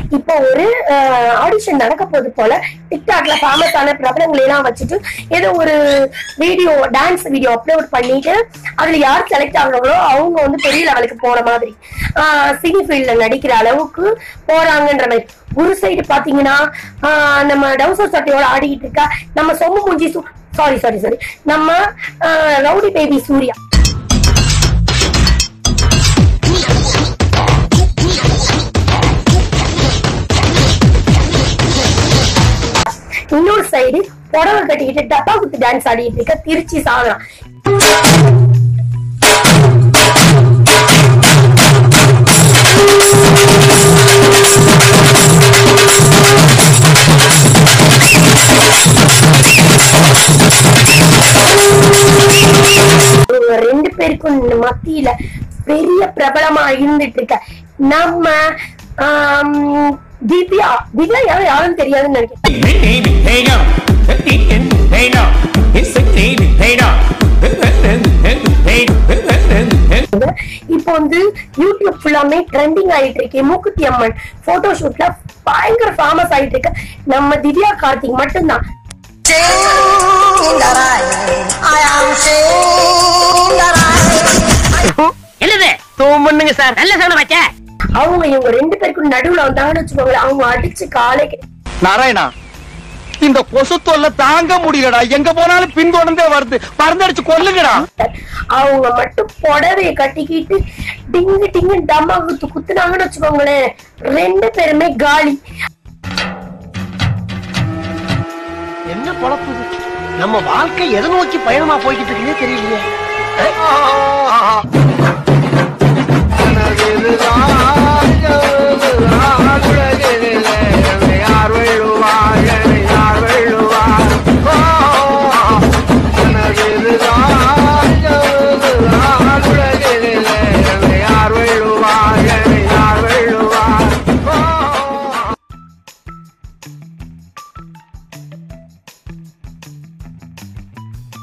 இப்போ ஒரு ஆடிஷன் நடக்க போகுது போல டிக்டாக்ல ஃபேமஸான பிரபலங்களை எல்லாம் வச்சுட்டு ஏதோ ஒரு வீடியோ டான்ஸ் வீடியோ அப்லோட் பண்ணிட்டு அதுல யார் செலக்ட் ஆகுறாங்களோ அவங்க வந்து பெரிய லெவலுக்கு போன மாதிரி சினி ஃபீல்ட்ல நடிக்கிற அளவுக்கு போறாங்கன்ற மாதிரி ஒரு சைடு பாத்தீங்கன்னா ஆஹ் நம்ம டவுசர் சட்டையோட ஆடிக்கிட்டு இருக்கா நம்ம சொம்மு மூஞ்சி சாரி சாரி சாரி நம்ம ஆஹ் ரவுடி பேபி சூர்யா இன்னொரு சைடு புடவை கட்டிக்கிட்டு டப்பா குத்து டான்ஸ் ஆடிட்டு இருக்க திருச்சி சாதனா இவங்க ரெண்டு பேருக்கும் மத்தியில பெரிய பிரபலமா இருந்துட்டு இருக்க நம்ம ஆம், திவ்யா திவ்யா யாரும் யாரும் தெரியாதுன்னு நினைக்கிறேன் Baby, hey now. Hey now. It's a baby, hey now. இப்போ வந்து யூடியூப் ஃபுல்லாமே ட்ரெண்டிங் ஆயிட்டு இருக்கு மூக்குத்தி அம்மன் போட்டோ ஷூட்ல பயங்கர ஃபேமஸ் ஆயிட்டு இருக்கு நம்ம திவ்யா கார்த்திக் மட்டும்தான் என்னது தூமுன்னுங்க சார் நல்ல சவுண்ட் வச்ச அவங்க இவங்க ரெண்டு பேருக்கும் நடுவுல வந்தாங்கன்னு வச்சுக்கோங்களேன் அவங்க அடிச்சு காலே கெ- நாராயணா இந்த கொசு தொல்லை தாங்க முடியலடா எங்க போனாலும் பின்தொடர்ந்தே வருது பறந்தடிச்சு கொல்லுங்கடா அவங்க மட்டும் புடவைய கட்டிக்கிட்டு டிங்கு டிங்கு டம்மா குத்து குத்துனாங்கன்னு வச்சுக்கோங்களேன் ரெண்டு பேருமே காலி என்ன பொழப்பு இது? நம்ம வாழ்க்கை எதை நோக்கி பயணமா போய்கிட்டு இருக்குன்னே தெரியலையே